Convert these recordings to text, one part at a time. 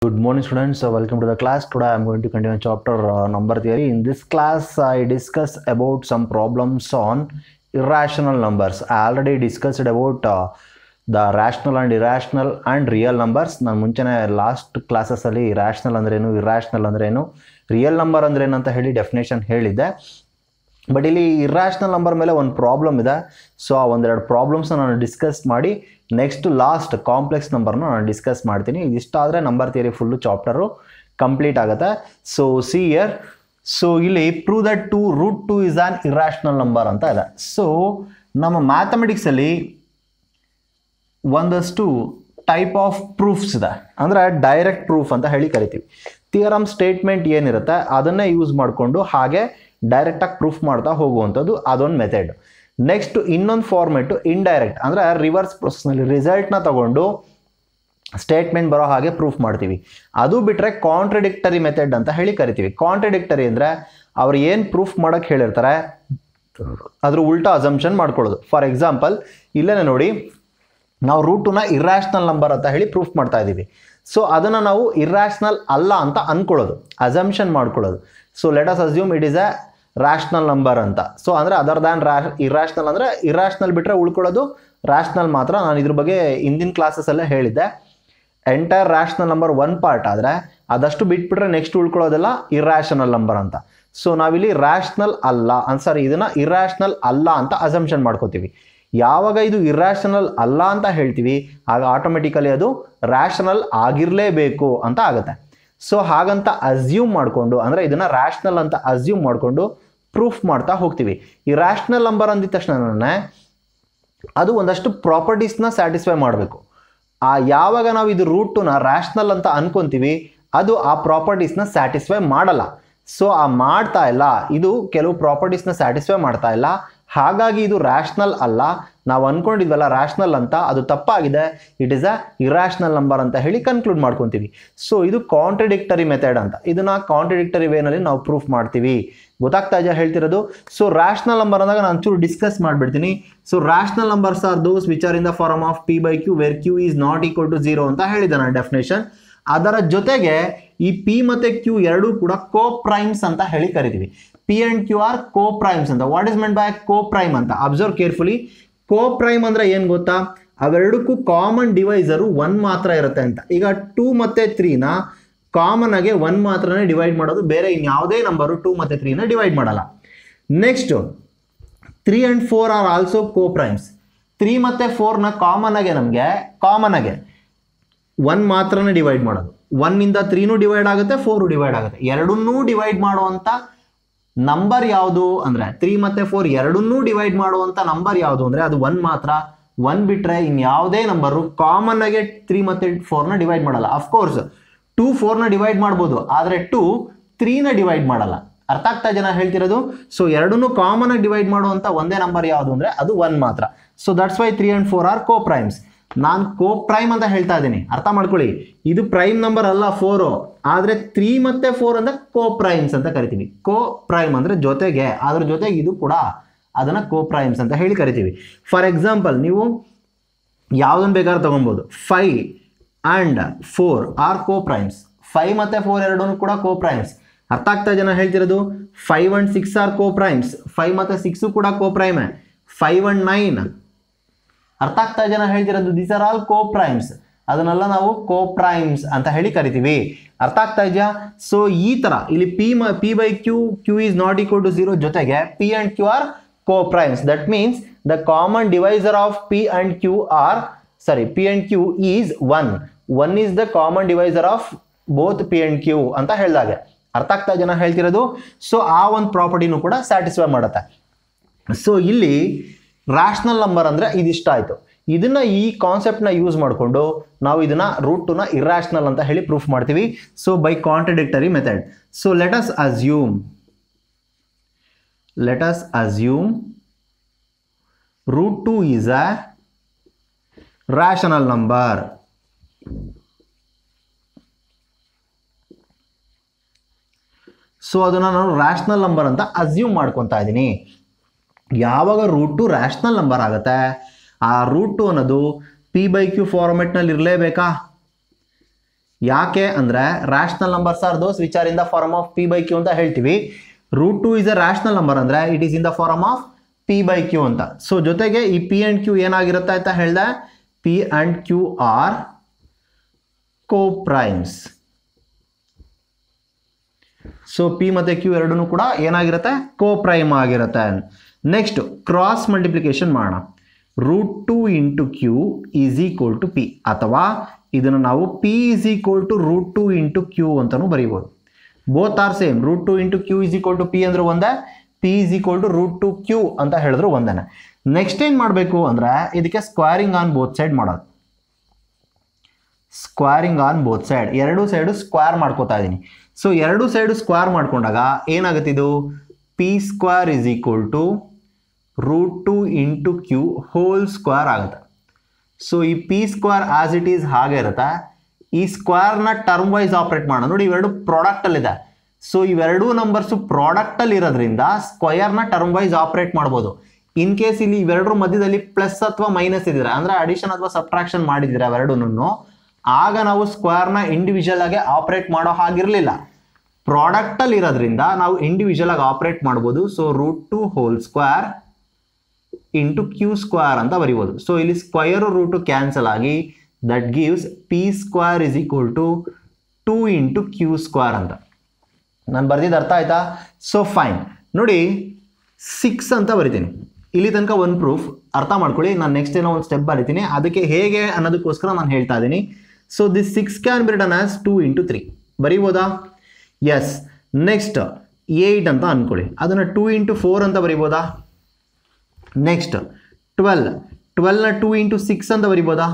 Good morning, students. Uh, welcome to the class. Today, I'm going to continue chapter uh, number theory. In this class, I discuss about some problems on irrational numbers. I already discussed about uh, the rational and irrational and real numbers. ನಾನು ಮುಂಚೆನೆ last ಕ್ಲಾಸಸ್ಸಲ್ಲಿ rational ಅಂದ್ರೇನು irrational ಅಂದ್ರೇನು real number ಅಂದ್ರೇನು ಅಂತ ಹೇಳಿ definition ಹೇಳಿದ್ದೆ but ಇಲ್ಲಿ ಇರ್ರಾಷನಲ್ ನಂಬರ್ ಮೇಲೆ ಒಂದು ಪ್ರಾಬ್ಲಮ್ ಇದೆ ಸೊ ಆ ಒಂದೆರಡು ಪ್ರಾಬ್ಲಮ್ಸ್ನ ನಾನು ಡಿಸ್ಕಸ್ ಮಾಡಿ ನೆಕ್ಸ್ಟ್ ಲಾಸ್ಟ್ ಕಾಂಪ್ಲೆಕ್ಸ್ ನಂಬರ್ನ ನಾನು ಡಿಸ್ಕಸ್ ಮಾಡ್ತೀನಿ ಇದಿಷ್ಟಾದರೆ number theory full chapter complete ಆಗುತ್ತೆ ಸೊ ಸಿ ಇಯರ್ ಸೊ ಇಲ್ಲಿ prove that two root two is an irrational number ಅಂತ ಇದೆ ಸೊ ನಮ್ಮ ಮ್ಯಾಥಮೆಟಿಕ್ಸಲ್ಲಿ ಒಂದಷ್ಟು ಟೈಪ್ ಆಫ್ ಪ್ರೂಫ್ಸ್ ಇದೆ ಅಂದರೆ ಡೈರೆಕ್ಟ್ ಪ್ರೂಫ್ ಅಂತ ಹೇಳಿ ಕರಿತೀವಿ ಥಿಯರಮ್ ಸ್ಟೇಟ್ಮೆಂಟ್ ಏನಿರುತ್ತೆ ಅದನ್ನೇ ಯೂಸ್ ಮಾಡಿಕೊಂಡು ಹಾಗೆ ಡೈರೆಕ್ಟಾಗಿ ಪ್ರೂಫ್ ಮಾಡ್ತಾ ಹೋಗುವಂಥದ್ದು ಅದೊಂದು ಮೆಥಡ್ ನೆಕ್ಸ್ಟ್ ಇನ್ನೊಂದು ಫಾರ್ಮೆಟು ಇಂಡೈರೆಕ್ಟ್ ಅಂದರೆ ರಿವರ್ಸ್ ಪ್ರೊಸೆಸ್ನಲ್ಲಿ ರಿಸಲ್ಟ್ನ ತಗೊಂಡು ಸ್ಟೇಟ್ಮೆಂಟ್ ಬರೋ ಹಾಗೆ ಪ್ರೂಫ್ ಮಾಡ್ತೀವಿ ಅದು ಬಿಟ್ಟರೆ ಕಾಂಟ್ರಡಿಕ್ಟರಿ ಮೆಥಡ್ ಅಂತ ಹೇಳಿ ಕರಿತೀವಿ ಕಾಂಟ್ರಡಿಕ್ಟರಿ ಅಂದರೆ ಅವ್ರು ಏನು ಪ್ರೂಫ್ ಮಾಡೋಕ್ಕೆ ಹೇಳಿರ್ತಾರೆ ಅದ್ರ ಉಲ್ಟಾ ಅಸಂಪ್ಷನ್ ಮಾಡ್ಕೊಳ್ಳೋದು ಫಾರ್ ಎಕ್ಸಾಂಪಲ್ ಇಲ್ಲೇ ನೋಡಿ ನಾವು ರೂಟನ್ನ ಇರ್ರಾಷನಲ್ ನಂಬರ್ ಅಂತ ಹೇಳಿ ಪ್ರೂಫ್ ಮಾಡ್ತಾ ಇದ್ದೀವಿ ಸೊ ಅದನ್ನು ನಾವು ಇರ್ರಾಷನಲ್ ಅಲ್ಲ ಅಂತ ಅಂದ್ಕೊಳ್ಳೋದು ಅಸಂಪ್ಷನ್ ಮಾಡ್ಕೊಳ್ಳೋದು so let us assume it is a rational number ಅಂತ ಸೊ ಅಂದರೆ ಅದರ್ ದ್ಯಾನ್ ರಾ ಇರ್ರಾಷನಲ್ ಅಂದರೆ ಇರ್ರಾಷನಲ್ ಬಿಟ್ಟರೆ ಉಳ್ಕೊಳ್ಳೋದು ರ್ಯಾಷನಲ್ ಮಾತ್ರ ನಾನು ಇದ್ರ ಬಗ್ಗೆ ಹಿಂದಿನ ಕ್ಲಾಸಸ್ಸಲ್ಲೇ ಹೇಳಿದ್ದೆ entire rational number one part ಆದರೆ ಅದಷ್ಟು ಬಿಟ್ಬಿಟ್ರೆ ನೆಕ್ಸ್ಟ್ ಉಳ್ಕೊಳ್ಳೋದೆಲ್ಲ ಇರ್ರಾಷನಲ್ ನಂಬರ್ ಅಂತ ಸೊ ನಾವಿಲ್ಲಿ ರ್ಯಾಷನಲ್ ಅಲ್ಲ ಅಂತ ಸಾರಿ ಇದನ್ನು ಇರ್ರಾಷನಲ್ ಅಲ್ಲ ಅಂತ ಅಸಂಪ್ಷನ್ ಮಾಡ್ಕೋತೀವಿ ಯಾವಾಗ ಇದು ಇರ್ರಾಷನಲ್ ಅಲ್ಲ ಅಂತ ಹೇಳ್ತೀವಿ ಆಗ ಆಟೋಮೆಟಿಕಲಿ ಅದು ರ್ಯಾಷನಲ್ ಆಗಿರಲೇಬೇಕು ಅಂತ ಆಗುತ್ತೆ ಸೊ ಹಾಗಂತ ಅಸ್ಯೂಮ್ ಮಾಡಿಕೊಂಡು ಅಂದರೆ ಇದನ್ನು ರ್ಯಾಷನಲ್ ಅಂತ ಅಸ್ಯೂಮ್ ಮಾಡಿಕೊಂಡು ಪ್ರೂಫ್ ಮಾಡ್ತಾ ಹೋಗ್ತೀವಿ ಈ ರ್ಯಾಷನಲ್ ನಂಬರ್ ಅಂದಿದ ತಕ್ಷಣ ಅದು ಒಂದಷ್ಟು ಪ್ರಾಪರ್ಟೀಸ್ನ ಸ್ಯಾಟಿಸ್ಫೈ ಮಾಡಬೇಕು ಆ ಯಾವಾಗ ನಾವು ಇದು ರೂಟನ್ನ ರ್ಯಾಷನಲ್ ಅಂತ ಅನ್ಕೊಂತೀವಿ ಅದು ಆ ಪ್ರಾಪರ್ಟೀಸ್ನ ಸ್ಯಾಟಿಸ್ಫೈ ಮಾಡಲ್ಲ ಸೊ ಆ ಮಾಡ್ತಾ ಇಲ್ಲ ಇದು ಕೆಲವು ಪ್ರಾಪರ್ಟೀಸ್ನ ಸ್ಯಾಟಿಸ್ಫೈ ಮಾಡ್ತಾ ಇಲ್ಲ ಹಾಗಾಗಿ ಇದು ರ್ಯಾಷನಲ್ ಅಲ್ಲ ನಾವು ಅನ್ಕೊಂಡಿದ್ವಲ್ಲ ರ್ಯಾಷನಲ್ ಅಂತ ಅದು ತಪ್ಪಾಗಿದೆ it is a irrational number ಅಂತ ಹೇಳಿ ಕನ್ಕ್ಲೂಡ್ ಮಾಡ್ಕೊತೀವಿ ಸೊ ಇದು ಕಾಂಟ್ರಡಿಕ್ಟರಿ ಮೆಥಡ್ ಅಂತ ಇದನ್ನ ಕಾಂಟ್ರಡಿಕ್ಟರಿ ವೇನಲ್ಲಿ ನಾವು ಪ್ರೂಫ್ ಮಾಡ್ತೀವಿ ಗೊತ್ತಾಗ್ತಾ ಇದೆಯಾ ಹೇಳ್ತಿರೋದು ಸೊ ರ್ಯಾಷನಲ್ ನಂಬರ್ ಅಂದಾಗ ನಾನು ಚೂರು ಡಿಸ್ಕಸ್ ಮಾಡಿಬಿಡ್ತೀನಿ so rational numbers are those which are in the form of P by Q where Q is not equal to zero ಅಂತ ಹೇಳಿದೆ ನಾನು ಡೆಫಿನೇಷನ್ ಅದರ ಜೊತೆಗೆ ಈ ಪಿ ಮತ್ತೆ ಕ್ಯೂ ಎರಡೂ ಕೂಡ ಕೋ ಪ್ರೈಮ್ಸ್ ಅಂತ ಹೇಳಿ ಕರಿತೀವಿ P and Q are co primes ಅಂತ what is meant by co prime ಅಂತ ಅಬ್ಸರ್ವ್ ಕೇರ್ಫುಲಿ ಕೋ ಪ್ರೈಮ್ ಅಂದ್ರೆ ಏನು ಗೊತ್ತಾ ಅವೆರಡಕ್ಕೂ ಕಾಮನ್ ಡಿವೈಸರು ಒನ್ ಮಾತ್ರ ಇರುತ್ತೆ ಅಂತ ಈಗ ಟೂ ಮತ್ತೆ ತ್ರೀನ ಕಾಮನ್ ಆಗಿ ಒನ್ ಮಾತ್ರನೇ ಡಿವೈಡ್ ಮಾಡೋದು ಬೇರೆ ಇನ್ಯಾವುದೇ ನಂಬರು ಟೂ ಮತ್ತೆ ತ್ರೀನ ಡಿವೈಡ್ ಮಾಡಲ್ಲ next three and four are also co primes three ಮತ್ತು ಫೋರ್ನ ಕಾಮನ್ ಆಗಿ ನಮಗೆ ಕಾಮನ್ ಆಗಿ ಒನ್ ಮಾತ್ರನೇ ಡಿವೈಡ್ ಮಾಡೋದು ಒನ್ನಿಂದ ತ್ರೀನೂ ಡಿವೈಡ್ ಆಗುತ್ತೆ ಫೋರು ಡಿವೈಡ್ ಆಗುತ್ತೆ ಎರಡನ್ನೂ ಡಿವೈಡ್ ಮಾಡುವಂಥ ನಂಬರ್ ಯಾವುದು ಅಂದರೆ ತ್ರೀ ಮತ್ತು ಫೋರ್ ಎರಡನ್ನೂ ಡಿವೈಡ್ ಮಾಡುವಂಥ ನಂಬರ್ ಯಾವುದು ಅಂದರೆ ಅದು ಒನ್ ಮಾತ್ರ ಒನ್ ಬಿಟ್ಟರೆ ಇನ್ಯಾವುದೇ ನಂಬರು ಕಾಮನ್ ಆಗಿ ತ್ರೀ ಮತ್ತು ಫೋರ್ನ ಡಿವೈಡ್ ಮಾಡಲ್ಲ ಅಫ್ಕೋರ್ಸ್ ಟೂ ಫೋರ್ನ ಡಿವೈಡ್ ಮಾಡ್ಬೋದು ಆದರೆ ಟೂ ತ್ರೀನ ಡಿವೈಡ್ ಮಾಡಲ್ಲ ಅರ್ಥ ಆಗ್ತಾ ಜನ ಹೇಳ್ತಿರೋದು ಸೊ ಎರಡನ್ನೂ ಕಾಮನ್ ಆಗಿ ಡಿವೈಡ್ ಮಾಡುವಂಥ ಒಂದೇ ನಂಬರ್ ಯಾವುದು ಅಂದರೆ ಅದು ಒನ್ ಮಾತ್ರ so that's why three and four are co primes ನಾನು ಕೋ ಪ್ರೈಮ್ ಅಂತ ಹೇಳ್ತಾ ಇದ್ದೀನಿ ಅರ್ಥ ಮಾಡ್ಕೊಳ್ಳಿ ಇದು ಪ್ರೈಮ್ ನಂಬರ್ ಅಲ್ಲ ಫೋರು ಆದರೆ ತ್ರೀ ಮತ್ತು ಫೋರ್ ಅಂದರೆ ಕೋ ಪ್ರೈಮ್ಸ್ ಅಂತ ಕರಿತೀವಿ ಕೋ ಪ್ರೈಮ್ ಅಂದರೆ ಜೊತೆಗೆ ಅದ್ರ ಜೊತೆಗೆ ಇದು ಕೂಡ ಅದನ್ನು ಕೋ ಪ್ರೈಮ್ಸ್ ಅಂತ ಹೇಳಿ ಕರಿತೀವಿ ಫಾರ್ ಎಕ್ಸಾಂಪಲ್ ನೀವು ಯಾವುದನ್ನು ಬೇಕಾದ್ರೂ ತೊಗೊಬೋದು five and four are co primes five ಮತ್ತು ಫೋರ್ ಎರಡೂ ಕೂಡ ಕೋ ಪ್ರೈಮ್ಸ್ ಅರ್ಥ ಆಗ್ತಾ ಜನ ಹೇಳ್ತಿರೋದು five and six are co primes five ಮತ್ತು ಸಿಕ್ಸು ಕೂಡ ಕೋ ಪ್ರೈಮೇ ಫೈವ್ ಅಂಡ್ ನೈನ್ ಅರ್ಥ ಆಗ್ತಾ ಜನ ಹೇಳ್ತಿರೋದು this are all co primes ಅದನ್ನೆಲ್ಲ ನಾವು ಕೋ ಪ್ರೈಮ್ಸ್ ಅಂತ ಹೇಳಿ ಕರಿತೀವಿ ಅರ್ಥ ಆಗ್ತಾ ಇದೆಯಾ ಸೊ ಈ ತರ ಇಲ್ಲಿ ಪಿ ಮ P by Q Q is not equal to zero ಜೊತೆಗೆ P and Q are co primes that means the common divisor of P and Q are sorry P and Q is one one is the common divisor of both P and Q ಅಂತ ಹೇಳಿದಾಗೆ ಅರ್ಥ ಆಗ್ತಾ ಜನ ಹೇಳ್ತಿರೋದು so ಆ ಒಂದು ಪ್ರಾಪರ್ಟಿನೂ ಕೂಡ satisfy ಮಾಡುತ್ತೆ ಸೊ ಇಲ್ಲಿ ರ್ಯಾಷನಲ್ ನಂಬರ್ ಅಂದರೆ ಇದಿಷ್ಟ ಆಯಿತು ಇದನ್ನ ಈ ಕಾನ್ಸೆಪ್ಟ್ನ ಯೂಸ್ ಮಾಡಿಕೊಂಡು ನಾವು ಇದನ್ನ ರೂಟ್ನ ಇರ್ರಾಷನಲ್ ಅಂತ ಹೇಳಿ ಪ್ರೂಫ್ ಮಾಡ್ತೀವಿ so by contradictory method so let us assume let us assume root two is a rational number so ಅದನ್ನು ನಾನು ರ್ಯಾಷನಲ್ ನಂಬರ್ ಅಂತ ಅಸ್ಯೂಮ್ ಮಾಡ್ಕೊತಾ ಇದ್ದೀನಿ ಯಾವಾಗ ರೂಟ್ ಟು ರ್ಯಾಷನಲ್ ನಂಬರ್ ಆಗುತ್ತೆ ಆ ರೂಟ್ ಟು ಅನ್ನೋದು ಪಿ ಬೈ ಕ್ಯೂ ಫಾರ್ಮೆಟ್ನಲ್ಲಿ ಇರಲೇಬೇಕಾ ಯಾಕೆ ಅಂದರೆ rational numbers are those which are in the form of P by Q ಅಂತ ಹೇಳ್ತೀವಿ root two is a rational number ಅಂದರೆ it is in the form of P by Q ಅಂತ so ಜೊತೆಗೆ ಈ ಪಿ ಆ್ಯಂಡ್ ಕ್ಯೂ ಏನಾಗಿರುತ್ತೆ ಅಂತ ಹೇಳಿದೆ P and Q are co primes so P ಮತ್ತು ಕ್ಯೂ ಎರಡೂ ಕೂಡ ಏನಾಗಿರುತ್ತೆ ಕೋ ಪ್ರೈಮ್ ಆಗಿರುತ್ತೆ ನೆಕ್ಸ್ಟ್ ಕ್ರಾಸ್ ಮಲ್ಟಿಪ್ಲಿಕೇಶನ್ ಮಾಡೋಣ root two into Q is equal to P ಅಥವಾ ಇದನ್ನು ನಾವು P is equal to root two into Q ಅಂತಲೂ ಬರೀಬೋದು both are same root two into Q is equal to P ಅಂದ್ರೆ ಒಂದೇ P is equal to root two Q ಅಂತ ಹೇಳಿದ್ರು ಒಂದೇ ನೆಕ್ಸ್ಟ್ ಏನು ಮಾಡಬೇಕು ಅಂದರೆ ಇದಕ್ಕೆ ಸ್ಕ್ವೇರಿಂಗ್ ಆನ್ ಬೋತ್ ಸೈಡ್ ಮಾಡೋದು ಸ್ಕ್ವೇರಿಂಗ್ ಆನ್ ಬೋತ್ ಸೈಡ್ ಎರಡು ಸೈಡು ಸ್ಕ್ವೇರ್ ಮಾಡ್ಕೋತಾ ಇದ್ದೀನಿ ಸೊ ಎರಡು ಸೈಡು ಸ್ಕ್ವೇರ್ ಮಾಡ್ಕೊಂಡಾಗ ಏನಾಗುತ್ತೆ ಇದು P square is equal to root two into Q whole square ಆಗುತ್ತೆ ಸೊ ಈ P square as it is ಹಾಗೆ ಇರುತ್ತೆ ಈ ಸ್ಕ್ವೇರ್ನ ಟರ್ಮ್ ವೈಸ್ ಆಪ್ರೇಟ್ ಮಾಡೋಣ ನೋಡಿ ಇವೆರಡು ಪ್ರಾಡಕ್ಟಲ್ಲಿದೆ ಸೊ ಇವೆರಡೂ ನಂಬರ್ಸು ಪ್ರಾಡಕ್ಟಲ್ಲಿ ಇರೋದ್ರಿಂದ ಸ್ಕ್ವಯರ್ನ ಟರ್ಮ್ ವೈಸ್ ಆಪ್ರೇಟ್ ಮಾಡ್ಬೋದು ಇನ್ ಕೇಸ್ ಇಲ್ಲಿ ಇವೆರಡರ ಮಧ್ಯದಲ್ಲಿ ಪ್ಲಸ್ ಅಥವಾ ಮೈನಸ್ ಇದ್ರೆ ಅಂದರೆ ಅಡಿಷನ್ ಅಥವಾ ಸಬ್ಟ್ರಾಕ್ಷನ್ ಮಾಡಿದ್ರೆ ಅವೆರಡೂ ಆಗ ನಾವು ಸ್ಕ್ವೇರ್ನ ಇಂಡಿವಿಜುವಲ್ ಆಗಿ ಆಪ್ರೇಟ್ ಮಾಡೋ ಹಾಗಿರಲಿಲ್ಲ ಪ್ರಾಡಕ್ಟಲ್ಲಿ ಇರೋದ್ರಿಂದ ನಾವು ಇಂಡಿವಿಜುವಲ್ ಆಗಿ ಆಪ್ರೇಟ್ ಮಾಡ್ಬೋದು so root two whole square into Q square ಅಂತ ಬರಿಬೋದು ಸೊ ಇಲ್ಲಿ ಸ್ಕ್ವಯರು ರೂಟು ಕ್ಯಾನ್ಸಲ್ ಆಗಿ that gives P square is equal to two into Q square ಅಂತ ನಾನು ಬರ್ದಿದ್ದು ಅರ್ಥ ಆಯ್ತಾ ಸೊ ಫೈನ್ ನೋಡಿ ಸಿಕ್ಸ್ ಅಂತ ಬರಿತೀನಿ ಇಲ್ಲಿ ತನಕ ಒಂದು ಪ್ರೂಫ್ ಅರ್ಥ ಮಾಡ್ಕೊಳ್ಳಿ ನಾನು ನೆಕ್ಸ್ಟ್ ಏನೋ ಒಂದು ಸ್ಟೆಪ್ ಬರಿತೀನಿ ಅದಕ್ಕೆ ಹೇಗೆ ಅನ್ನೋದಕ್ಕೋಸ್ಕರ ನಾನು ಹೇಳ್ತಾ ಇದ್ದೀನಿ so this six can be written as two into three ಬರೀಬೋದಾ ಎಸ್ ನೆಕ್ಸ್ಟ್ ಏಯ್ಟ್ ಅಂತ ಅಂದ್ಕೊಳ್ಳಿ ಅದನ್ನು ಟೂ ಇಂಟು ಫೋರ್ ಅಂತ ಬರಿಬೋದಾ ನೆಕ್ಸ್ಟ್ ಟ್ವೆಲ್ ಟ್ವೆಲ್ನ ಟೂ ಇಂಟು ಸಿಕ್ಸ್ ಅಂತ ಬರಿಬೋದಾ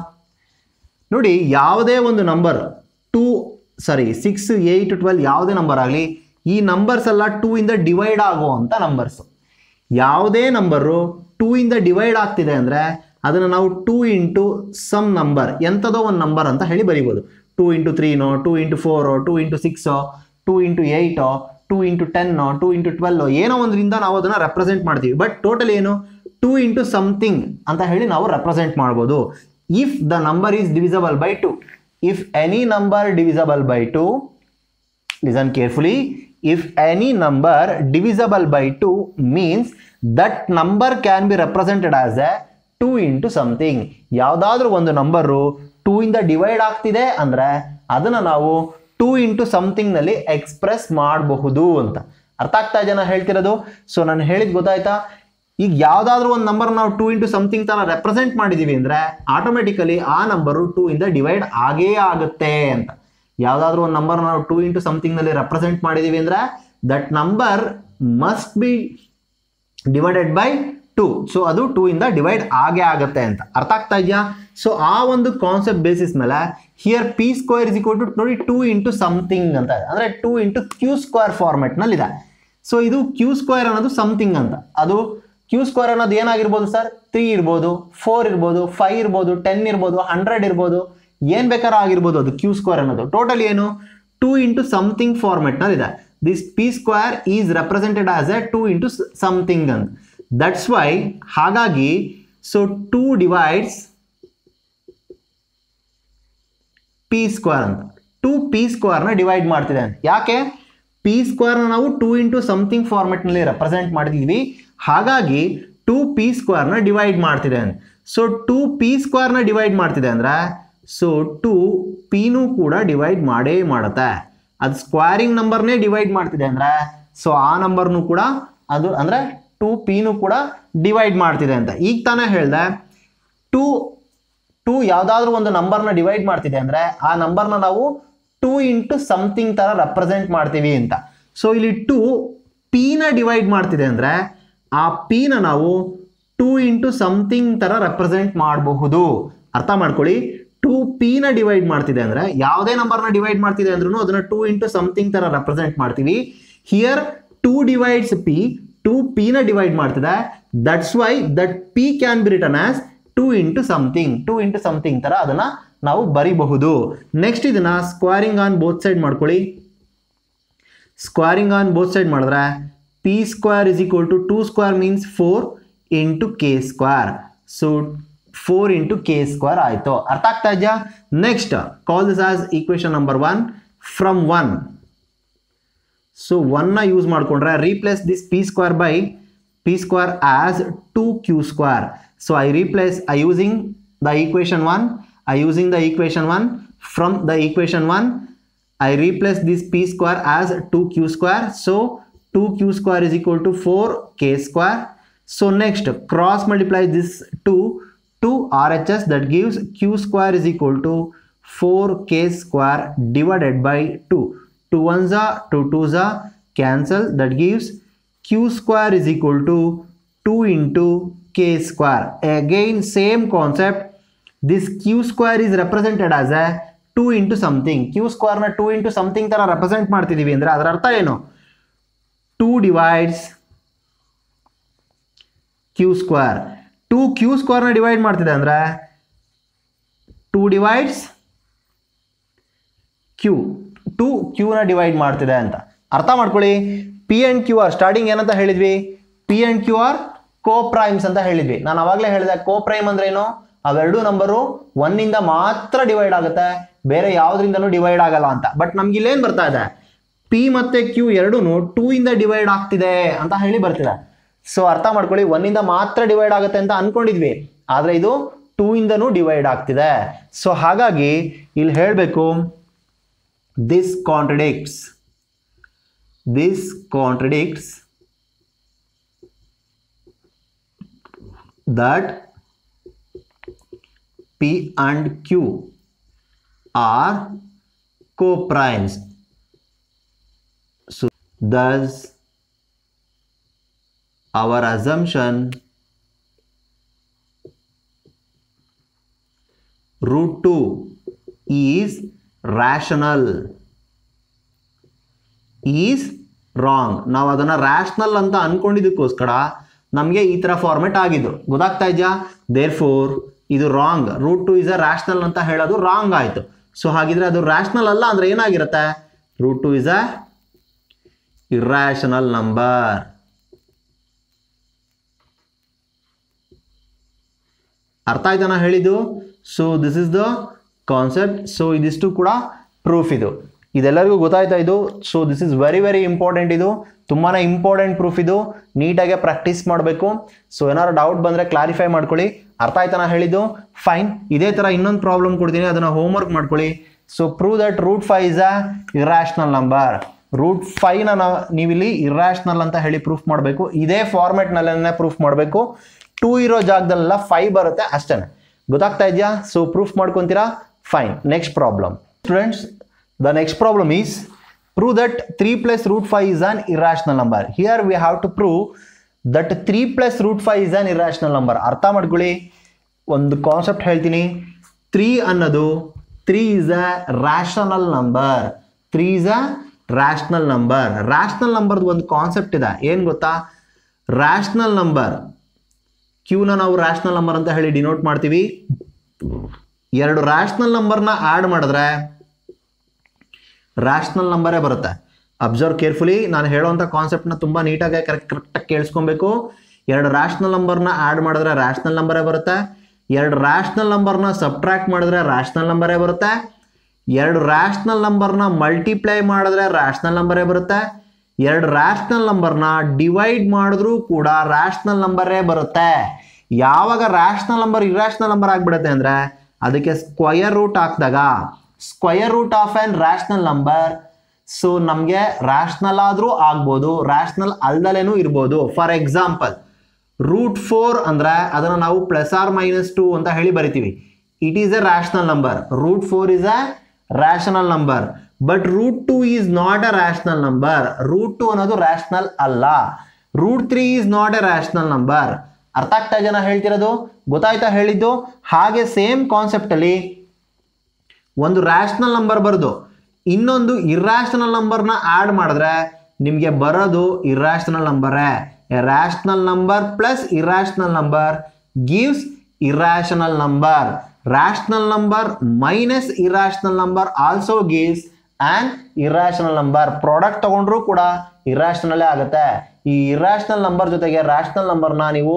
ನೋಡಿ ಯಾವುದೇ ಒಂದು number two sorry six eight twelve ಯಾವುದೇ ನಂಬರ್ ಆಗಲಿ ಈ ನಂಬರ್ಸ್ ಎಲ್ಲ ಟೂ ಇಂದ ಡಿವೈಡ್ ಆಗುವಂಥ ನಂಬರ್ಸು ಯಾವುದೇ ನಂಬರು ಟೂ ಇಂದ ಡಿವೈಡ್ ಆಗ್ತಿದೆ ಅಂದರೆ ಅದನ್ನು ನಾವು ಟೂ ಇಂಟು ಸಮ್ ನಂಬರ್ ಎಂಥದೋ ಒಂದು ನಂಬರ್ ಅಂತ ಹೇಳಿ ಬರಿಬೋದು ಟೂ ಇಂಟು ತ್ರೀನೋ ಟೂ ಇಂಟು ಫೋರೋ ಟೂ ಇಂಟು ಸಿಕ್ಸೋ ಟೂ ಇಂಟು ಏಯ್ಟೋ ಟೂ ಇಂಟು ಟೆನ್ನೋ ಟೂ ಇಂಟು ಟ್ವೆಲ್ಲೋ ಏನೋ ಒಂದರಿಂದ ನಾವು ಅದನ್ನು ರೆಪ್ರೆಸೆಂಟ್ ಮಾಡ್ತೀವಿ ಬಟ್ ಟೋಟಲ್ ಏನು ಟೂ ಇಂಟು ಸಮಥಿಂಗ್ ಅಂತ ಹೇಳಿ ನಾವು ರೆಪ್ರೆಸೆಂಟ್ ಮಾಡ್ಬೋದು if the number is divisible by two if any number divisible by two listen carefully if any number divisible by 2 means that number can be represented as a 2 into something ಯಾವುದಾದ್ರೂ ಒಂದು number two ಇಂದ divide ಆಗ್ತಿದೆ ಅಂದರೆ ಅದನ್ನು ನಾವು two into ಸಮಥಿಂಗ್ನಲ್ಲಿ express ಮಾಡಬಹುದು ಅಂತ ಅರ್ಥ ಆಗ್ತಾ ಇದೆಯಾ ಹೇಳ್ತಿರೋದು ಸೊ ನಾನು ಹೇಳಿದ್ ಗೊತ್ತಾಯ್ತಾ ಈಗ ಯಾವುದಾದ್ರೂ ಒಂದು ನಂಬರ್ ನಾವು ಟೂ ಇಂಟು ಸಮಥಿಂಗ್ ತರ ರೆಪ್ರೆಸೆಂಟ್ ಮಾಡಿದೀವಿ ಅಂದರೆ ಆಟೋಮೆಟಿಕಲಿ ಆ ನಂಬರು ಟೂ ಇಂದ ಡಿವೈಡ್ ಆಗೇ ಆಗುತ್ತೆ ಅಂತ ಯಾವುದಾದ್ರೂ ಒಂದು ನಂಬರ್ ನಾವು ಟೂ ಇಂಟು ಸಮಥಿಂಗ್ನಲ್ಲಿ ರೆಪ್ರೆಸೆಂಟ್ ಮಾಡಿದೀವಿ ಅಂದರೆ that number must be divided by two so ಅದು ಟೂ ಇಂದ ಡಿವೈಡ್ ಆಗೇ ಆಗುತ್ತೆ ಅಂತ ಅರ್ಥ ಆಗ್ತಾ ಇದೆಯಾ ಸೊ ಆ ಒಂದು ಕಾನ್ಸೆಪ್ಟ್ ಬೇಸಿಸ್ ಮೇಲೆ here P square is equal to ನೋಡಿ ಟೂ ಇಂಟು ಸಮಥಿಂಗ್ ಅಂತ ಇದೆ ಅಂದರೆ ಟೂ ಇಂಟು ಕ್ಯೂ ಸ್ಕ್ವೇರ್ ಫಾರ್ಮೆಟ್ನಲ್ಲಿದೆ ಸೊ ಇದು ಕ್ಯೂ ಸ್ಕ್ವೇರ್ ಅನ್ನೋದು ಸಮಥಿಂಗ್ ಅಂತ ಅದು ಕ್ಯೂ ಸ್ಕ್ವೇರ್ ಅನ್ನೋದು ಏನಾಗಿರ್ಬೋದು ಸರ್ ತ್ರೀ ಇರ್ಬೋದು ಫೋರ್ ಇರ್ಬೋದು ಫೈವ್ ಇರ್ಬೋದು ಟೆನ್ ಇರ್ಬೋದು ಹಂಡ್ರೆಡ್ ಇರ್ಬೋದು ಏನು ಬೇಕಾದ್ರೂ ಆಗಿರ್ಬೋದು ಅದು ಕ್ಯೂ ಸ್ಕ್ವೇರ್ ಅನ್ನೋದು ಟೋಟಲ್ ಏನು ಟೂ ಇಂಟು ಸಮಥಿಂಗ್ ಫಾರ್ಮೆಟ್ನಲ್ಲಿ ಇದೆ this P square is represented as a two into something ಅಂತ ದಟ್ಸ್ ವೈ ಹಾಗಾಗಿ so two divides P square ಅಂತ ಟೂ ಪಿ ಸ್ಕ್ವೇರ್ನ ಡಿವೈಡ್ ಮಾಡ್ತಿದೆ ಅಂತ ಯಾಕೆ ಪಿ ಸ್ಕ್ವೇರ್ನ ನಾವು ಟೂ ಇಂಟು ಸಮಥಿಂಗ್ ಫಾರ್ಮೆಟ್ನಲ್ಲಿ ರೆಪ್ರೆಸೆಂಟ್ ಮಾಡಿದ್ವಿ ಹಾಗಾಗಿ ಟೂ ಪಿ ಸ್ಕ್ವೇರ್ನ ಡಿವೈಡ್ ಮಾಡ್ತಿದೆ ಅಂತ ಸೊ ಟೂ ಪಿ ಸ್ಕ್ವೇರ್ನ ಡಿವೈಡ್ ಮಾಡ್ತಿದೆ ಅಂದರೆ ಸೊ ಟೂ ಪಿನೂ ಕೂಡ ಡಿವೈಡ್ ಮಾಡೇ ಮಾಡುತ್ತೆ ಅದು ಸ್ಕ್ವೇರಿಂಗ್ ನಂಬರ್ನೇ ಡಿವೈಡ್ ಮಾಡ್ತಿದೆ ಅಂದರೆ ಸೊ ಆ ನಂಬರ್ನು ಕೂಡ ಅದು ಅಂದರೆ ಟೂ ಪಿನೂ ಕೂಡ ಡಿವೈಡ್ ಮಾಡ್ತಿದೆ ಅಂತ ಈಗ ತಾನೇ ಹೇಳಿದೆ ಟೂ ಟೂ ಯಾವುದಾದ್ರೂ ಒಂದು ನಂಬರ್ನ ಡಿವೈಡ್ ಮಾಡ್ತಿದೆ ಅಂದರೆ ಆ ನಂಬರ್ನ ನಾವು ಟೂ ಇಂಟು ಸಮಥಿಂಗ್ ಥರ ರೆಪ್ರೆಸೆಂಟ್ ಮಾಡ್ತೀವಿ ಅಂತ ಸೊ ಇಲ್ಲಿ ಟೂ ಪಿನ ಡಿವೈಡ್ ಮಾಡ್ತಿದೆ ಅಂದರೆ ಆ ಪಿನ ನಾವು ಟೂ ಇಂಟು ಸಮಥಿಂಗ್ ಥರ ರೆಪ್ರೆಸೆಂಟ್ ಮಾಡಬಹುದು ಅರ್ಥ ಮಾಡ್ಕೊಳ್ಳಿ ಟೂ ಪಿನ ಡಿವೈಡ್ ಮಾಡ್ತಿದೆ ಅಂದರೆ ಯಾವುದೇ ನಂಬರ್ನ ಡಿವೈಡ್ ಮಾಡ್ತಿದೆ ಅಂದ್ರೂ ಅದನ್ನ ಟೂ ಇಂಟು ಸಮಥಿಂಗ್ ಥರ ರೆಪ್ರೆಸೆಂಟ್ ಮಾಡ್ತೀವಿ here two divides P two ಪಿನ ಡಿವೈಡ್ ಮಾಡ್ತಿದೆ that's why that P can be written as two into something two into something ಥರ ಅದನ್ನು ನಾವು ಬರಿಬಹುದು ನೆಕ್ಸ್ಟ್ ಇದನ್ನ ಸ್ಕ್ವೇರಿಂಗ್ ಆನ್ ಬೋತ್ ಸೈಡ್ ಮಾಡ್ಕೊಳ್ಳಿ ಸ್ಕ್ವೇರಿಂಗ್ ಆನ್ ಬೋತ್ ಸೈಡ್ ಮಾಡಿದ್ರೆ P square is equal to two square means four into K square so four into K square ಆಯಿತು ಅರ್ಥ ಆಗ್ತಾ ಇದೆಯಾ next call this as equation number one from one so ಒನ್ನ use ಮಾಡಿಕೊಂಡ್ರೆ replace this P square by P square as two Q square so I replace I using the equation one I using the equation one from the equation one I replace this p square as 2q square. So 2q square is equal to 4k square. So next cross multiply this 2 to RHS that gives q square is equal to 4k square divided by 2. 2 ones are 2 twos are cancel that gives q square is equal to 2 into k square. Again same concept this q square is represented as a two into something Q ಸ್ಕ್ವೇರ್ನ two into something ಥರ represent ಮಾಡ್ತಿದ್ದೀವಿ ಅಂದರೆ ಅದರ ಅರ್ಥ ಏನು two divides Q square two Q ಸ್ಕ್ವೇರ್ನ divide ಮಾಡ್ತಿದೆ ಅಂದರೆ ಟೂ ಡಿವೈಡ್ಸ್ ಕ್ಯೂ ಟು ಕ್ಯೂನ ಡಿವೈಡ್ ಮಾಡ್ತಿದೆ ಅಂತ ಅರ್ಥ ಮಾಡ್ಕೊಳ್ಳಿ P and Q are starting ಏನಂತ ಹೇಳಿದ್ವಿ P and Q are co primes ಅಂತ ಹೇಳಿದ್ವಿ ನಾನು ಅವಾಗಲೇ ಹೇಳಿದೆ ಕೋ ಪ್ರೈಮ್ ಅಂದ್ರೆ ಏನು ಅವೆರಡು ನಂಬರು ಒನ್ನಿಂದ ಮಾತ್ರ ಡಿವೈಡ್ ಆಗುತ್ತೆ ಬೇರೆ ಯಾವುದರಿಂದನೂ ಡಿವೈಡ್ ಆಗಲ್ಲ ಅಂತ ಬಟ್ ನಮ್ಗೆ ಇಲ್ಲೇನು ಬರ್ತಾ ಇದೆ ಪಿ ಮತ್ತೆ ಕ್ಯೂ ಎರಡೂ ಟೂ ಇಂದ ಡಿವೈಡ್ ಆಗ್ತಿದೆ ಅಂತ ಹೇಳಿ ಬರ್ತಿದೆ ಸೊ ಅರ್ಥ ಮಾಡ್ಕೊಳ್ಳಿ ಒನ್ನಿಂದ ಮಾತ್ರ ಡಿವೈಡ್ ಆಗುತ್ತೆ ಅಂತ ಅನ್ಕೊಂಡಿದ್ವಿ ಆದರೆ ಇದು ಟೂ ಇಂದನೂ ಡಿವೈಡ್ ಆಗ್ತಿದೆ ಸೊ ಹಾಗಾಗಿ ಇಲ್ಲಿ ಹೇಳಬೇಕು this contradicts this contradicts that P and Q are coprimes. So thus our assumption root 2 is rational is wrong ನಾವು ಅದನ್ನು ರ್ಯಾಷನಲ್ ಅಂತ ಅನ್ಕೊಂಡಿದ್ದಕ್ಕೋಸ್ಕರ ನಮಗೆ ಈ ಥರ ಫಾರ್ಮೆಟ್ ಆಗಿದ್ದು ಗೊತ್ತಾಗ್ತಾ ಇದೆಯಾ ದೇರ್ ಫೋರ್ ಇದು wrong root two is a rational ಅಂತ ಹೇಳೋದು ರಾಂಗ್ ಆಯಿತು ಸೊ ಹಾಗಿದ್ರೆ ಅದು ರ್ಯಾಷನಲ್ ಅಲ್ಲ ಅಂದರೆ ಏನಾಗಿರುತ್ತೆ root two is a irrational number ಅರ್ಥ ಆಯ್ತಾನ ಹೇಳಿದ್ದು so this is the concept so ಇದಿಷ್ಟು ಕೂಡ ಪ್ರೂಫ್ ಇದು ಇದೆಲ್ಲರಿಗೂ ಗೊತ್ತಾಯ್ತಾ ಇದು so this is very very important ಇದು ತುಂಬಾ ಇಂಪಾರ್ಟೆಂಟ್ ಪ್ರೂಫ್ ಇದು ನೀಟಾಗಿ ಪ್ರಾಕ್ಟೀಸ್ ಮಾಡಬೇಕು ಸೊ ಏನಾದ್ರು ಡೌಟ್ ಬಂದರೆ ಕ್ಲಾರಿಫೈ ಮಾಡ್ಕೊಳ್ಳಿ ಅರ್ಥ ಆಯ್ತಾನ ಹೇಳಿದ್ದು ಫೈನ್ ಇದೇ ಥರ ಇನ್ನೊಂದು ಪ್ರಾಬ್ಲಮ್ ಕೊಡ್ತೀನಿ ಅದನ್ನು ಹೋಮ್ವರ್ಕ್ ಮಾಡ್ಕೊಳ್ಳಿ so prove that root five is a irrational number root ಫೈವ್ನ ನಾವು ನೀವಿಲ್ಲಿ ಇರ್ಯಾಷನಲ್ ಅಂತ ಹೇಳಿ ಪ್ರೂಫ್ ಮಾಡಬೇಕು ಇದೇ ಫಾರ್ಮೆಟ್ನಲ್ಲೇ ಪ್ರೂಫ್ ಮಾಡಬೇಕು ಟೂ ಇರೋ ಜಾಗದಲ್ಲೆಲ್ಲ ಫೈವ್ ಬರುತ್ತೆ ಅಷ್ಟೇ ಗೊತ್ತಾಗ್ತಾ ಇದೆಯಾ ಸೊ ಪ್ರೂಫ್ ಮಾಡ್ಕೊತೀರಾ fine next problem students the next problem is prove that three plus root five is an irrational number here we have to prove that three plus root five is an irrational number ಅರ್ಥ ಮಾಡ್ಕೊಳ್ಳಿ ಒಂದು concept ಹೇಳ್ತೀನಿ three ಅನ್ನೋದು three is a rational number three is a rational number rational ನಂಬರ್ದು ಒಂದು concept ಇದೆ ಏನು ಗೊತ್ತಾ ರ್ಯಾಷನಲ್ ನಂಬರ್ ಕ್ಯೂನ ನಾವು ರ್ಯಾಷನಲ್ ನಂಬರ್ ಅಂತ ಹೇಳಿ ಡಿನೋಟ್ ಮಾಡ್ತೀವಿ ಎರಡು ರ್ಯಾಷನಲ್ ನಂಬರ್ನ ಆ್ಯಡ್ ಮಾಡಿದ್ರೆ ರ್ಯಾಷನಲ್ ನಂಬರೇ ಬರುತ್ತೆ ಅಬ್ಸರ್ವ್ ಕೇರ್ಫುಲಿ ನಾನು ಹೇಳೋವಂಥ ಕಾನ್ಸೆಪ್ಟ್ನ ತುಂಬ ನೀಟಾಗಿ ಕರೆಕ್ಟ್ ಕರೆಕ್ಟಾಗಿ ಕೇಳಿಸ್ಕೊಬೇಕು ಎರಡು ರ್ಯಾಷನಲ್ ನಂಬರ್ನ ಆ್ಯಡ್ ಮಾಡಿದ್ರೆ ರ್ಯಾಷನಲ್ ನಂಬರೇ ಬರುತ್ತೆ ಎರಡು ರ್ಯಾಷನಲ್ ನಂಬರ್ನ ಸಬ್ಟ್ರಾಕ್ಟ್ ಮಾಡಿದ್ರೆ ರ್ಯಾಷನಲ್ ನಂಬರೇ ಬರುತ್ತೆ ಎರಡು ರ್ಯಾಷನಲ್ ನಂಬರ್ನ ಮಲ್ಟಿಪ್ಲೈ ಮಾಡಿದ್ರೆ ರ್ಯಾಷನಲ್ ನಂಬರೇ ಬರುತ್ತೆ ಎರಡು ರ್ಯಾಷನಲ್ ನಂಬರ್ನ ಡಿವೈಡ್ ಮಾಡಿದ್ರೂ ಕೂಡ ರ್ಯಾಷನಲ್ ನಂಬರೇ ಬರುತ್ತೆ ಯಾವಾಗ ರ್ಯಾಷನಲ್ ನಂಬರ್ ಇರ್ಯಾಷನಲ್ ನಂಬರ್ ಆಗಿಬಿಡುತ್ತೆ ಅಂದರೆ ಅದಕ್ಕೆ ಸ್ಕ್ವಯರ್ ರೂಟ್ ಹಾಕಿದಾಗ square root of an rational number so ನಮಗೆ ರ್ಯಾಷನಲ್ ಆದರೂ ಆಗ್ಬೋದು ರ್ಯಾಷನಲ್ ಅಲ್ದಲೇನೂ ಇರ್ಬೋದು ಫಾರ್ ಎಕ್ಸಾಂಪಲ್ ರೂಟ್ ಫೋರ್ ಅಂದರೆ ಅದನ್ನು ನಾವು ಪ್ಲಸ್ ಆರ್ ಮೈನಸ್ ಟು ಅಂತ ಹೇಳಿ ಬರಿತೀವಿ it is a rational number root four is a rational number but root two is not a rational number root two ಅನ್ನೋದು ರ್ಯಾಷನಲ್ ಅಲ್ಲ root three is not a rational number ಅರ್ಥ ಆಗ್ತಾ ಜನ ಹೇಳ್ತಿರೋದು ಗೊತ್ತಾಯ್ತಾ ಹೇಳಿದ್ದು ಹಾಗೆ ಸೇಮ್ ಕಾನ್ಸೆಪ್ಟಲ್ಲಿ ಒಂದು ರ್ಯಾಷನಲ್ ನಂಬರ್ ಬರೆದು ಇನ್ನೊಂದು ಇರ್ಯಾಷನಲ್ ನಂಬರ್ನ ಆ್ಯಡ್ ಮಾಡಿದ್ರೆ ನಿಮಗೆ ಬರೋದು ಇರ್ಯಾಷನಲ್ ನಂಬರೇ rational number plus irrational number gives irrational number rational number minus irrational number also gives an irrational number product ತಗೊಂಡ್ರೂ ಕೂಡ ಇರ್ಯಾಷನಲ್ಲೇ ಆಗುತ್ತೆ ಈ ಇರ್ಯಾಷನಲ್ ನಂಬರ್ ಜೊತೆಗೆ ರ್ಯಾಷನಲ್ ನಂಬರ್ನ ನೀವು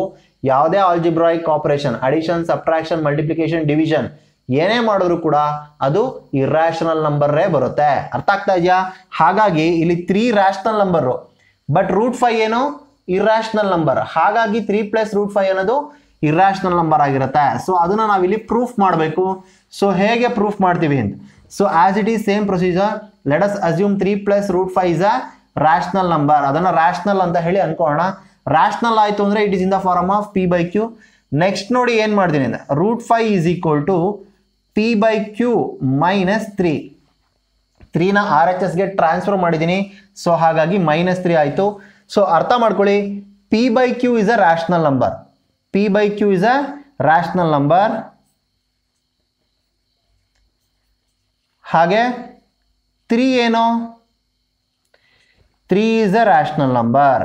ಯಾವುದೇ algebraic operation addition subtraction multiplication division ಏನೇ ಮಾಡಿದ್ರು ಕೂಡ ಅದು ಇರ್ಯಾಷನಲ್ ನಂಬರೇ ಬರುತ್ತೆ ಅರ್ಥ ಆಗ್ತಾ ಇದೆಯಾ ಹಾಗಾಗಿ ಇಲ್ಲಿ three rational number but root five ಏನು ಇರ್ಯಾಷನಲ್ ನಂಬರ್ ಹಾಗಾಗಿ ತ್ರೀ ಪ್ಲಸ್ ರೂಟ್ ಫೈವ್ ಅನ್ನೋದು ಇರ್ಯಾಷನಲ್ ನಂಬರ್ ಆಗಿರುತ್ತೆ ಸೊ ಅದನ್ನ ನಾವು ಇಲ್ಲಿ ಪ್ರೂಫ್ ಮಾಡಬೇಕು ಸೊ ಹೇಗೆ ಪ್ರೂಫ್ ಮಾಡ್ತೀವಿ ಅಂತ so as it is same procedure let us assume three plus root five is a rational number ಅದನ್ನ ರ್ಯಾಷನಲ್ ಅಂತ ಹೇಳಿ ಅನ್ಕೋಣ ರ್ಯಾಷನಲ್ ಆಯ್ತು ಅಂದ್ರೆ it is in the form of P by Q next ನೋಡಿ ಏನ್ ಮಾಡ್ತೀನಿ root five is equal to P by Q minus three ತ್ರೀನ ಆರ್ ಎಚ್ ಎಸ್ಗೆ ಟ್ರಾನ್ಸ್ಫರ್ ಮಾಡಿದ್ದೀನಿ ಸೊ ಹಾಗಾಗಿ ಮೈನಸ್ ತ್ರೀ ಆಯಿತು ಸೊ ಅರ್ಥ ಮಾಡ್ಕೊಳ್ಳಿ P by Q is a rational number P by Q is a rational number ಹಾಗೆ three ಏನು three is a rational number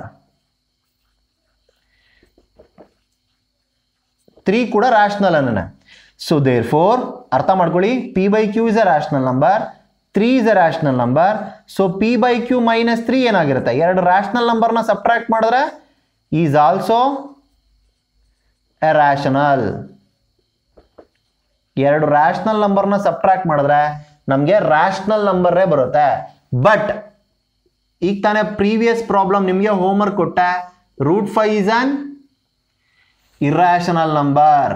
three ಕೂಡ ರ್ಯಾಷನಲ್ ಅನ್ನೋಣ ಸೊ ದೇರ್ ಫೋರ್ ಅರ್ಥ ಮಾಡ್ಕೊಳ್ಳಿ P by Q is a rational number three is a rational number so P by Q minus three ಏನಾಗಿರುತ್ತೆ ಎರಡು rational ನಂಬರ್ನ subtract ಮಾಡಿದ್ರೆ is also a rational ಎರಡು rational ನಂಬರ್ನ ಸಬ್ಟ್ರಾಕ್ಟ್ ಮಾಡಿದ್ರೆ ನಮಗೆ ರ್ಯಾಷನಲ್ ನಂಬರೇ ಬರುತ್ತೆ ಬಟ್ ಈಗ ತಾನೇ ಪ್ರೀವಿಯಸ್ ಪ್ರಾಬ್ಲಮ್ ನಿಮಗೆ ಹೋಮ್ವರ್ಕ್ ಕೊಟ್ಟೆ root five is an irrational number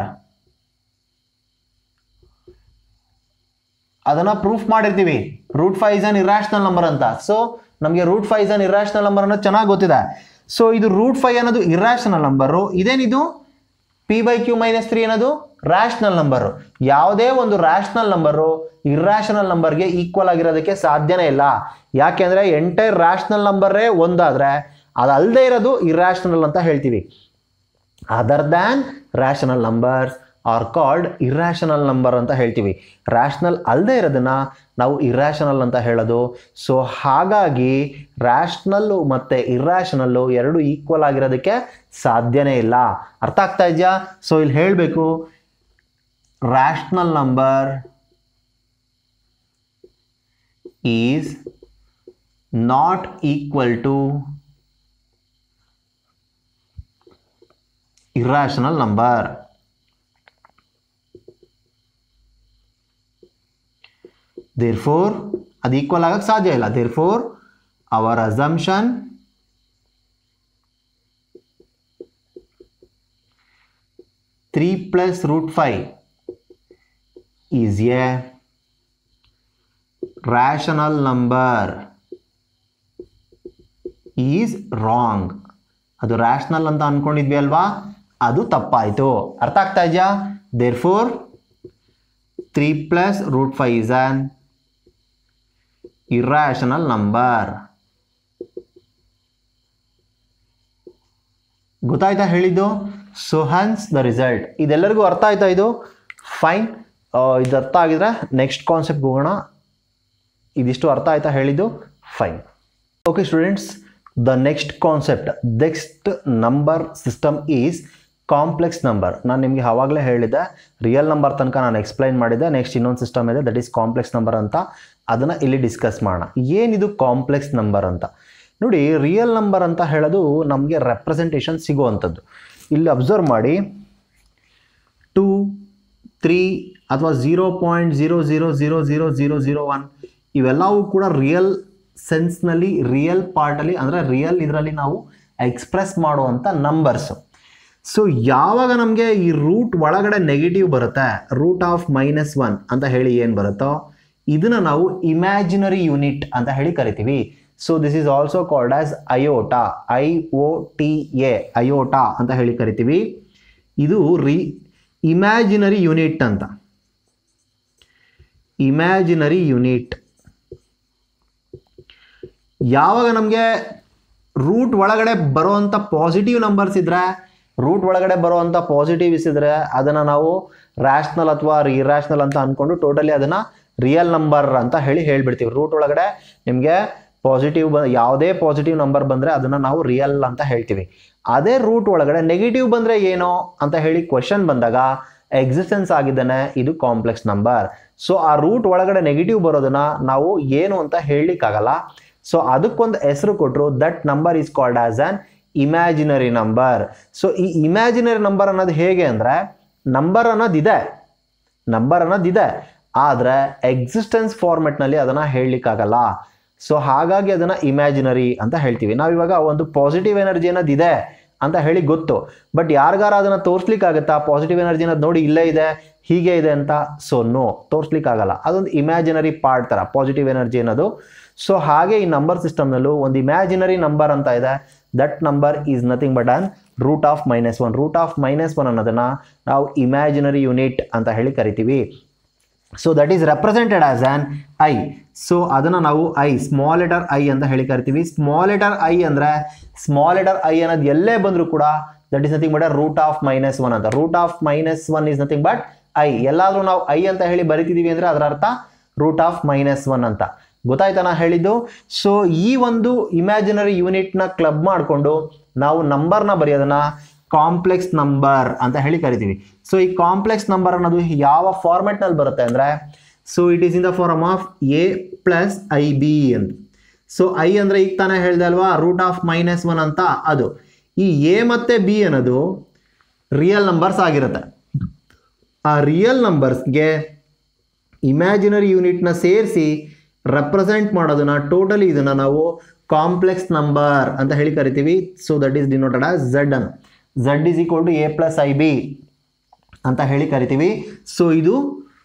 ಅದನ್ನ ಪ್ರೂಫ್ ಮಾಡಿರ್ತೀವಿ root five is an irrational number ಅಂತ ಸೊ ನಮಗೆ root five is an irrational number ಅನ್ನೋದು ಚೆನ್ನಾಗಿ ಗೊತ್ತಿದೆ ಸೊ ಇದು ರೂಟ್ ಫೈವ್ ಅನ್ನೋದು ಇರ್ಯಾಷನಲ್ ನಂಬರು ಇದೇನಿದು P by Q minus three ಅನ್ನೋದು ರ್ಯಾಷನಲ್ ನಂಬರು ಯಾವುದೇ ಒಂದು ರ್ಯಾಷನಲ್ ನಂಬರು ಇರ್ಯಾಷನಲ್ ನಂಬರ್ಗೆ ಈಕ್ವಲ್ ಆಗಿರೋದಕ್ಕೆ ಸಾಧ್ಯನೇ ಇಲ್ಲ ಯಾಕೆಂದ್ರೆ ಎಂಟೈರ್ ರ್ಯಾಷನಲ್ ನಂಬರೇ ಒಂದಾದ್ರೆ ಅದಲ್ಲದೆ ಇರೋದು ಇರ್ಯಾಷನಲ್ ಅಂತ ಹೇಳ್ತೀವಿ other than rational numbers are called irrational number ಅಂತ ಹೇಳ್ತೀವಿ ರ್ಯಾಷನಲ್ ಅಲ್ಲದೆ ಇರೋದನ್ನ ನಾವು ಇರ್ಯಾಷನಲ್ ಅಂತ ಹೇಳೋದು ಸೊ ಹಾಗಾಗಿ ರ್ಯಾಷನಲ್ಲು ಮತ್ತು ಇರ್ಯಾಷನಲ್ಲು ಎರಡು ಈಕ್ವಲ್ ಆಗಿರೋದಕ್ಕೆ ಸಾಧ್ಯನೇ ಇಲ್ಲ ಅರ್ಥ ಆಗ್ತಾ ಇದೆಯಾ ಸೊ ಇಲ್ಲಿ ಹೇಳಬೇಕು rational number is not equal to irrational number therefore ಅದು ಈಕ್ವಲ್ ಆಗಕ್ಕೆ ಸಾಧ್ಯ ಇಲ್ಲ therefore our assumption three plus root five is a rational number is wrong ಅದು ರ್ಯಾಷನಲ್ ಅಂತ ಅನ್ಕೊಂಡಿದ್ವಿ ಅಲ್ವಾ ಅದು ತಪ್ಪಾಯಿತು ಅರ್ಥ ಆಗ್ತಾ ಇದೆಯಾ therefore three plus root five is an irrational number ಗೊತ್ತಾಯ್ತಾ ಹೇಳಿದ್ದು ಸೊ ಹನ್ಸ್ ದ ರಿಸಲ್ಟ್ ಇದೆಲ್ಲರಿಗೂ ಅರ್ಥ ಆಯ್ತಾ ಇದು ಫೈನ್ ಇದು ಅರ್ಥ ಆಗಿದ್ರೆ ನೆಕ್ಸ್ಟ್ ಕಾನ್ಸೆಪ್ಟ್ ಹೋಗೋಣ ಇದಿಷ್ಟು ಅರ್ಥ ಆಯ್ತಾ ಹೇಳಿದ್ದು fine okay students the next concept next number system is complex number ನಾನು ನಿಮಗೆ ಆವಾಗಲೇ ಹೇಳಿದ್ದೆ ರಿಯಲ್ ನಂಬರ್ ತನಕ ನಾನು ಎಕ್ಸ್ಪ್ಲೈನ್ ಮಾಡಿದ್ದೆ ನೆಕ್ಸ್ಟ್ ಇನ್ನೊಂದು ಸಿಸ್ಟಮ್ ಇದೆ ದಟ್ ಈಸ್ ಕಾಂಪ್ಲೆಕ್ಸ್ ನಂಬರ್ ಅಂತ ಅದನ್ನು ಇಲ್ಲಿ ಡಿಸ್ಕಸ್ ಮಾಡೋಣ ಏನಿದು ಕಾಂಪ್ಲೆಕ್ಸ್ ನಂಬರ್ ಅಂತ ನೋಡಿ ರಿಯಲ್ ನಂಬರ್ ಅಂತ ಹೇಳೋದು ನಮಗೆ ರೆಪ್ರೆಸೆಂಟೇಷನ್ ಸಿಗುವಂಥದ್ದು ಇಲ್ಲಿ ಅಬ್ಸರ್ವ್ ಮಾಡಿ ಟೂ ತ್ರೀ ಅಥವಾ zero point zero zero zero zero zero zero one ಇವೆಲ್ಲವೂ ಕೂಡ ರಿಯಲ್ ಸೆನ್ಸ್ನಲ್ಲಿ ರಿಯಲ್ ಪಾರ್ಟಲ್ಲಿ ಅಂದರೆ ರಿಯಲ್ ಇದರಲ್ಲಿ ನಾವು ಎಕ್ಸ್ಪ್ರೆಸ್ ಮಾಡುವಂಥ ನಂಬರ್ಸು ಸೊ ಯಾವಾಗ ನಮಗೆ ಈ ರೂಟ್ ಒಳಗಡೆ ನೆಗೆಟಿವ್ ಬರುತ್ತೆ ರೂಟ್ ಆಫ್ ಮೈನಸ್ ಒನ್ ಅಂತ ಹೇಳಿ ಏನು ಬರುತ್ತೋ ಇದನ್ನ ನಾವು ಇಮ್ಯಾಜಿನರಿ ಯೂನಿಟ್ ಅಂತ ಹೇಳಿ ಕರಿತೀವಿ so this is also called as iota I O T A iota ಅಂತ ಹೇಳಿ ಕರಿತೀವಿ ಇದು ರಿ ಇಮ್ಯಾಜಿನರಿ ಯೂನಿಟ್ ಅಂತ ಇಮ್ಯಾಜಿನರಿ ಯೂನಿಟ್ ಯಾವಾಗ ನಮಗೆ ರೂಟ್ ಒಳಗಡೆ ಬರುವಂಥ ಪಾಸಿಟಿವ್ ನಂಬರ್ಸ್ ಇದ್ರೆ ರೂಟ್ ಒಳಗಡೆ ಬರುವಂಥ ಪಾಸಿಟಿವ್ಸ್ ಇದ್ರೆ ಅದನ್ನು ನಾವು ರ್ಯಾಷನಲ್ ಅಥವಾ ಇರ್ಯಾಷನಲ್ ಅಂತ ಅಂದ್ಕೊಂಡು ಟೋಟಲಿ ಅದನ್ನು ರಿಯಲ್ ನಂಬರ್ ಅಂತ ಹೇಳಿ ಹೇಳ್ಬಿಡ್ತೀವಿ ರೂಟ್ ಒಳಗಡೆ ನಿಮಗೆ ಪಾಸಿಟಿವ್ ಬ ಯಾವುದೇ ಪಾಸಿಟಿವ್ ನಂಬರ್ ಬಂದರೆ ಅದನ್ನು ನಾವು ರಿಯಲ್ ಅಂತ ಹೇಳ್ತೀವಿ ಅದೇ ರೂಟ್ ಒಳಗಡೆ ನೆಗೆಟಿವ್ ಬಂದರೆ ಏನೋ ಅಂತ ಹೇಳಿ ಕ್ವಶನ್ ಬಂದಾಗ ಎಕ್ಸಿಸ್ಟೆನ್ಸ್ ಆಗಿದ್ದಾನೆ ಇದು ಕಾಂಪ್ಲೆಕ್ಸ್ ನಂಬರ್ ಸೊ ಆ ರೂಟ್ ಒಳಗಡೆ ನೆಗೆಟಿವ್ ಬರೋದನ್ನ ನಾವು ಏನು ಅಂತ ಹೇಳಲಿಕ್ಕಾಗಲ್ಲ ಸೊ ಅದಕ್ಕೊಂದು ಹೆಸರು ಕೊಟ್ಟರು that number is called as an imaginary number so ಈ ಇಮ್ಯಾಜಿನರಿ ನಂಬರ್ ಅನ್ನೋದು ಹೇಗೆ ಅಂದರೆ ನಂಬರ್ ಅನ್ನೋದಿದೆ ನಂಬರ್ ಅನ್ನೋದಿದೆ ಆದರೆ ಎಕ್ಸಿಸ್ಟೆನ್ಸ್ ಫಾರ್ಮೆಟ್ನಲ್ಲಿ ಅದನ್ನು ಹೇಳಲಿಕ್ಕಾಗಲ್ಲ ಸೊ ಹಾಗಾಗಿ ಅದನ್ನು ಇಮ್ಯಾಜಿನರಿ ಅಂತ ಹೇಳ್ತೀವಿ ನಾವಿವಾಗ ಒಂದು ಪಾಸಿಟಿವ್ ಎನರ್ಜಿ ಅನ್ನೋದಿದೆ ಅಂತ ಹೇಳಿ ಗೊತ್ತು ಬಟ್ ಯಾರಿಗಾರ ಅದನ್ನು ತೋರಿಸ್ಲಿಕ್ಕಾಗತ್ತಾ ಪಾಸಿಟಿವ್ ಎನರ್ಜಿ ಅನ್ನೋದು ನೋಡಿ ಇಲ್ಲೇ ಇದೆ ಹೀಗೆ ಇದೆ ಅಂತ ಸೊ ನೋ ತೋರಿಸ್ಲಿಕ್ಕಾಗಲ್ಲ ಅದೊಂದು ಇಮ್ಯಾಜಿನರಿ ಪಾರ್ಟ್ ಥರ ಪಾಸಿಟಿವ್ ಎನರ್ಜಿ ಅನ್ನೋದು ಸೊ ಹಾಗೆ ಈ ನಂಬರ್ ಸಿಸ್ಟಮ್ನಲ್ಲೂ ಒಂದು ಇಮ್ಯಾಜಿನರಿ ನಂಬರ್ ಅಂತ ಇದೆ that number is nothing but an root of minus one root of minus one ಅನ್ನೋದನ್ನು ನಾವು ಇಮ್ಯಾಜಿನರಿ ಯೂನಿಟ್ ಅಂತ ಹೇಳಿ ಕರಿತೀವಿ so that is represented as an i so ಅದನ್ನು ನಾವು ಐ ಸ್ಮಾಲ್ ಲೆಟರ್ ಐ ಅಂತ ಹೇಳಿ ಕರಿತೀವಿ ಸ್ಮಾಲ್ ಲೆಟರ್ ಐ ಅಂದರೆ ಸ್ಮಾಲ್ ಲೆಟರ್ ಐ ಅನ್ನೋದು ಎಲ್ಲೇ ಬಂದರೂ ಕೂಡ that is nothing but root of minus one ಅಂತ root of minus one is nothing but i ಎಲ್ಲಾದರೂ ನಾವು ಐ ಅಂತ ಹೇಳಿ ಬರಿತಿದ್ದೀವಿ ಅಂದರೆ ಅದರ ಅರ್ಥ ರೂಟ್ ಆಫ್ ಮೈನಸ್ ಒನ್ ಅಂತ ಗೊತ್ತಾಯ್ತಾ ನಾ ಹೇಳಿದ್ದು ಸೊ ಈ ಒಂದು ಇಮ್ಯಾಜಿನರಿ ಯೂನಿಟ್ನ ಕ್ಲಬ್ ಮಾಡಿಕೊಂಡು ನಾವು ನಂಬರ್ನ ಬರೆಯೋದನ್ನ ಕಾಂಪ್ಲೆಕ್ಸ್ ನಂಬರ್ ಅಂತ ಹೇಳಿ ಕರಿತೀವಿ ಸೊ ಈ ಕಾಂಪ್ಲೆಕ್ಸ್ ನಂಬರ್ ಅನ್ನೋದು ಯಾವ ಫಾರ್ಮೆಟ್ನಲ್ಲಿ ಬರುತ್ತೆ ಅಂದರೆ so it is in the form of a plus i b ಅಂತ ಸೊ ಐ ಅಂದರೆ ಈಗ ತಾನೇ ಹೇಳಿದೆ ಅಲ್ವಾ ರೂಟ್ ಆಫ್ ಮೈನಸ್ ಒನ್ ಅಂತ ಅದು ಈ ಎ ಮತ್ತು ಬಿ ಅನ್ನೋದು ರಿಯಲ್ ನಂಬರ್ಸ್ ಆಗಿರುತ್ತೆ ಆ ರಿಯಲ್ ನಂಬರ್ಸ್ಗೆ ಇಮ್ಯಾಜಿನರಿ ಯೂನಿಟ್ನ ಸೇರಿಸಿ ರೆಪ್ರೆಸೆಂಟ್ ಮಾಡೋದನ್ನ ಟೋಟಲಿ ಇದನ್ನು ನಾವು ಕಾಂಪ್ಲೆಕ್ಸ್ ನಂಬರ್ ಅಂತ ಹೇಳಿ ಕರಿತೀವಿ so that is denoted as z an z is equal to a plus i b ಅಂತ ಹೇಳಿ ಕರಿತೀವಿ ಸೊ ಇದು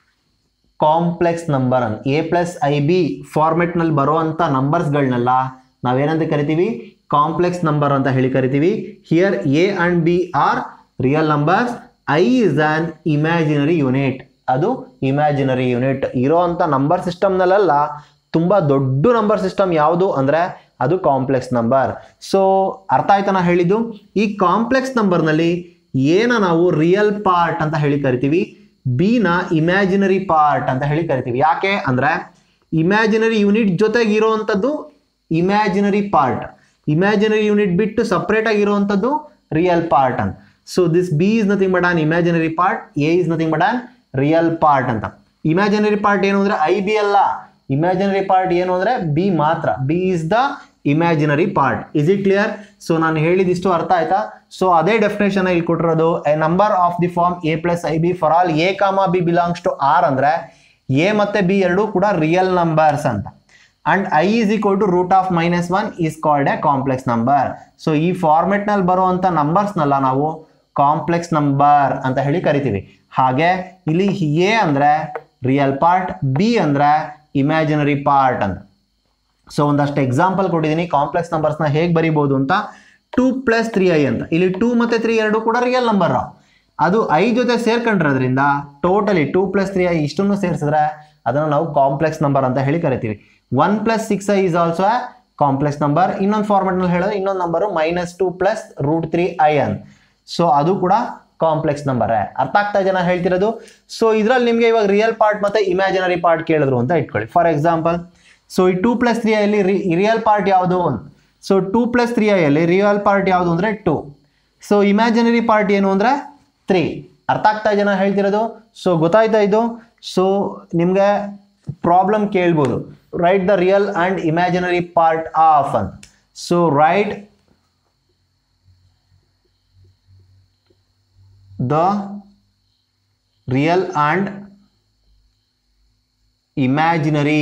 complex number an a plus i b ಫಾರ್ಮೆಟ್ನಲ್ಲಿ ಬರುವಂಥ ನಂಬರ್ಸ್ಗಳನ್ನೆಲ್ಲ ನಾವೇನಂತ ಕರಿತೀವಿ ಕಾಂಪ್ಲೆಕ್ಸ್ ನಂಬರ್ ಅಂತ ಹೇಳಿ ಕರಿತೀವಿ here a and b are real numbers i is an imaginary unit ಅದು ಇಮ್ಯಾಜಿನರಿ ಯೂನಿಟ್ ಇರೋವಂಥ ನಂಬರ್ ಸಿಸ್ಟಮ್ನಲ್ಲೆಲ್ಲ ತುಂಬ ದೊಡ್ಡ ನಂಬರ್ ಸಿಸ್ಟಮ್ ಯಾವುದು ಅಂದರೆ ಅದು ಕಾಂಪ್ಲೆಕ್ಸ್ ನಂಬರ್ ಸೊ ಅರ್ಥ ಆಯ್ತಾ ಹೇಳಿದ್ದು ಈ ಕಾಂಪ್ಲೆಕ್ಸ್ ನಂಬರ್ನಲ್ಲಿ ಏನ ನಾವು ರಿಯಲ್ ಪಾರ್ಟ್ ಅಂತ ಹೇಳಿ ಕರಿತೀವಿ ಬಿನ ಇಮ್ಯಾಜಿನರಿ ಪಾರ್ಟ್ ಅಂತ ಹೇಳಿ ಕರಿತೀವಿ ಯಾಕೆ ಅಂದರೆ ಇಮ್ಯಾಜಿನರಿ ಯೂನಿಟ್ ಜೊತೆಗೆ ಇರೋವಂಥದ್ದು ಇಮ್ಯಾಜಿನರಿ ಪಾರ್ಟ್ ಇಮ್ಯಾಜಿನರಿ ಯೂನಿಟ್ ಬಿಟ್ಟು ಸಪ್ರೇಟ್ ಆಗಿರುವಂಥದ್ದು ರಿಯಲ್ ಪಾರ್ಟ್ ಅಂತ so this b is nothing but an imaginary part a is nothing but an real part ಅಂತ ಇಮ್ಯಾಜಿನರಿ ಪಾರ್ಟ್ ಏನು ಅಂದರೆ ಐ ಬಿ ಅಲ್ಲ ಇಮ್ಯಾಜಿನರಿ ಪಾರ್ಟ್ ಏನು ಅಂದರೆ ಬಿ ಮಾತ್ರ b is the imaginary part is it clear so ನಾನು ಹೇಳಿದಿಷ್ಟು ಅರ್ಥ ಆಯ್ತಾ ಸೊ ಅದೇ ಡೆಫಿನೇಷನ್ ಇಲ್ಲಿ ಕೊಟ್ಟಿರೋದು a number of the form a plus i b for all a comma b belongs to R ಅಂದರೆ ಎ ಮತ್ತು ಬಿ ಎರಡು ಕೂಡ ರಿಯಲ್ ನಂಬರ್ಸ್ ಅಂತ and i is equal to root of minus one is called a complex number so ಈ ಫಾರ್ಮೆಟ್ನಲ್ಲಿ ಬರುವಂಥ ನಂಬರ್ಸ್ನೆಲ್ಲ ನಾವು complex number ಅಂತ ಹೇಳಿ ಕರಿತೀವಿ ಹಾಗೆ ಇಲ್ಲಿ ಎ ಅಂದರೆ ರಿಯಲ್ ಪಾರ್ಟ್ ಬಿ ಅಂದರೆ ಇಮ್ಯಾಜಿನರಿ ಪಾರ್ಟ್ ಅಂತ ಸೊ ಒಂದಷ್ಟು ಎಕ್ಸಾಂಪಲ್ ಕೊಟ್ಟಿದ್ದೀನಿ ಕಾಂಪ್ಲೆಕ್ಸ್ ನಂಬರ್ಸ್ನ ಹೇಗೆ ಬರಿಬೋದು ಅಂತ ಟೂ ಪ್ಲಸ್ ತ್ರೀ ಐ ಅಂತ ಇಲ್ಲಿ ಟೂ ಮತ್ತು ತ್ರೀ ಎರಡು ಕೂಡ ರಿಯಲ್ ನಂಬರ್ ಅದು ಐ ಜೊತೆ ಸೇರ್ಕೊಂಡಿರೋದ್ರಿಂದ totally two plus three i ಇಷ್ಟನ್ನು ಸೇರಿಸಿದ್ರೆ ಅದನ್ನು ನಾವು ಕಾಂಪ್ಲೆಕ್ಸ್ ನಂಬರ್ ಅಂತ ಹೇಳಿ ಕರಿತೀವಿ one plus six i is also a complex number ಇನ್ನೊಂದು ಫಾರ್ಮೆಟ್ನಲ್ಲಿ ಹೇಳೋದು ಇನ್ನೊಂದು number minus two plus root three i an so ಅದು ಕೂಡ ಕಾಂಪ್ಲೆಕ್ಸ್ ನಂಬರ್ ಅರ್ಥ ಆಗ್ತಾ ಜನ ಹೇಳ್ತಿರೋದು ಸೊ ಇದರಲ್ಲಿ ನಿಮಗೆ ಇವಾಗ ರಿಯಲ್ ಪಾರ್ಟ್ ಮತ್ತು ಇಮ್ಯಾಜಿನರಿ ಪಾರ್ಟ್ ಕೇಳಿದ್ರು ಅಂತ ಇಟ್ಕೊಳ್ಳಿ ಫಾರ್ ಎಕ್ಸಾಂಪಲ್ ಸೊ ಈ ಟೂ ಪ್ಲಸ್ ತ್ರೀ ಐಯಲ್ಲಿ ರಿಯಲ್ ಪಾರ್ಟ್ ಯಾವುದು ಸೊ ಟೂ ಪ್ಲಸ್ ತ್ರೀ ಐಯಲ್ಲಿ ರಿಯಲ್ ಪಾರ್ಟ್ ಯಾವುದು ಅಂದರೆ ಟೂ ಸೊ ಇಮ್ಯಾಜಿನರಿ ಪಾರ್ಟ್ ಏನು ಅಂದರೆ ತ್ರೀ ಅರ್ಥ ಆಗ್ತಾ ಜನ ಹೇಳ್ತಿರೋದು ಸೊ ಗೊತ್ತಾಯ್ತಾ ಇದು ಸೊ ನಿಮಗೆ ಪ್ರಾಬ್ಲಮ್ ಕೇಳ್ಬೋದು write the real and imaginary part of ಅಂತ so write the real and imaginary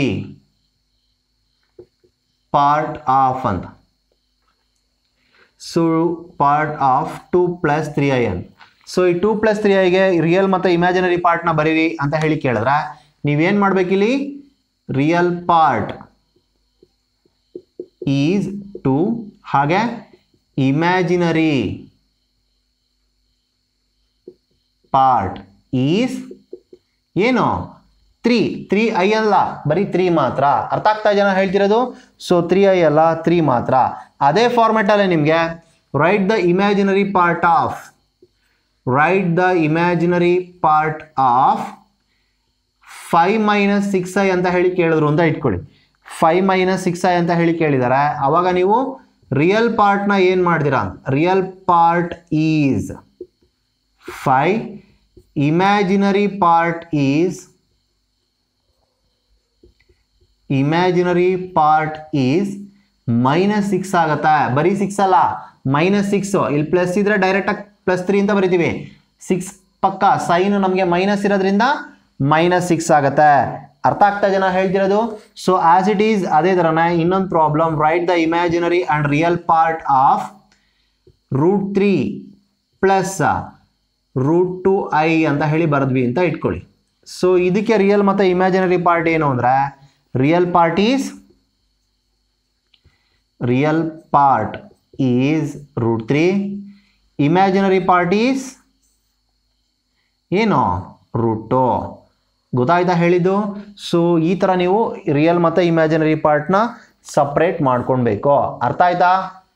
part of ಅಂತ so part of two plus three i ಅಂತ ಸೊ ಈ ಟೂ ಪ್ಲಸ್ ತ್ರೀ ಐಗೆ ರಿಯಲ್ ಮತ್ತು ಇಮ್ಯಾಜಿನರಿ ಪಾರ್ಟ್ನ ಬರೀರಿ ಅಂತ ಹೇಳಿ ಕೇಳಿದ್ರೆ ನೀವೇನು ಮಾಡಬೇಕಿಲ್ಲಿ ರಿಯಲ್ ಪಾರ್ಟ್ ಈಸ್ ಟು ಹಾಗೆ ಇಮ್ಯಾಜಿನರಿ ಪಾರ್ಟ್ ಈಸ್ ಏನು ತ್ರೀ ತ್ರೀ ಐ ಅಲ್ಲ ಬರೀ ತ್ರೀ ಮಾತ್ರ ಅರ್ಥ ಆಗ್ತಾ ಜನ ಹೇಳ್ತಿರೋದು ಸೊ ತ್ರೀ ಐ ಅಲ್ಲ ತ್ರೀ ಮಾತ್ರ ಅದೇ ಫಾರ್ಮೆಟಲ್ಲೇ ನಿಮಗೆ write the imaginary part of write the imaginary part of five minus six i ಅಂತ ಹೇಳಿ ಕೇಳಿದ್ರು ಅಂತ ಇಟ್ಕೊಳ್ಳಿ ಫೈವ್ ಮೈನಸ್ ಸಿಕ್ಸ್ ಐ ಅಂತ ಹೇಳಿ ಕೇಳಿದ್ದಾರೆ ಅವಾಗ ನೀವು ರಿಯಲ್ ಪಾರ್ಟ್ನ ಏನು ಮಾಡ್ತೀರಾ real part is five imaginary part is imaginary part is minus six ಆಗತ್ತಾ ಬರೀ ಸಿಕ್ಸ್ ಅಲ್ಲ ಮೈನಸ್ ಸಿಕ್ಸ್ ಇಲ್ಲಿ ಪ್ಲಸ್ ಇದ್ರೆ ಡೈರೆಕ್ಟಾಗಿ ಪ್ಲಸ್ ತ್ರೀ ಅಂತ ಬರಿತೀವಿ ಸಿಕ್ಸ್ ಪಕ್ಕ ಸೈನ್ ನಮಗೆ ಮೈನಸ್ ಇರೋದ್ರಿಂದ ಮೈನಸ್ ಸಿಕ್ಸ್ ಆಗುತ್ತೆ ಅರ್ಥ ಆಗ್ತಾ ಜನ ಹೇಳ್ತಿರೋದು ಸೊ ಆಸ್ ಇಟ್ ಈಸ್ ಅದೇ ಥರನೇ ಇನ್ನೊಂದು problem write the imaginary and real part of root three plus root two i ಅಂತ ಹೇಳಿ ಬರೆದ್ವಿ ಅಂತ ಇಟ್ಕೊಳ್ಳಿ ಸೊ ಇದಕ್ಕೆ ರಿಯಲ್ ಮತ್ತು ಇಮ್ಯಾಜಿನರಿ ಪಾರ್ಟ್ ಏನು ಅಂದರೆ real part is real part is root three imaginary part is ಏನು ರೂಟು ಗೊತ್ತಾಯ್ತಾ ಹೇಳಿದ್ದು ಸೊ ಈ ಥರ ನೀವು ರಿಯಲ್ ಮತ್ತು ಇಮ್ಯಾಜಿನರಿ ಪಾರ್ಟ್ನ ಸಪ್ರೇಟ್ ಮಾಡ್ಕೊಳ್ಬೇಕು ಅರ್ಥ ಆಯ್ತಾ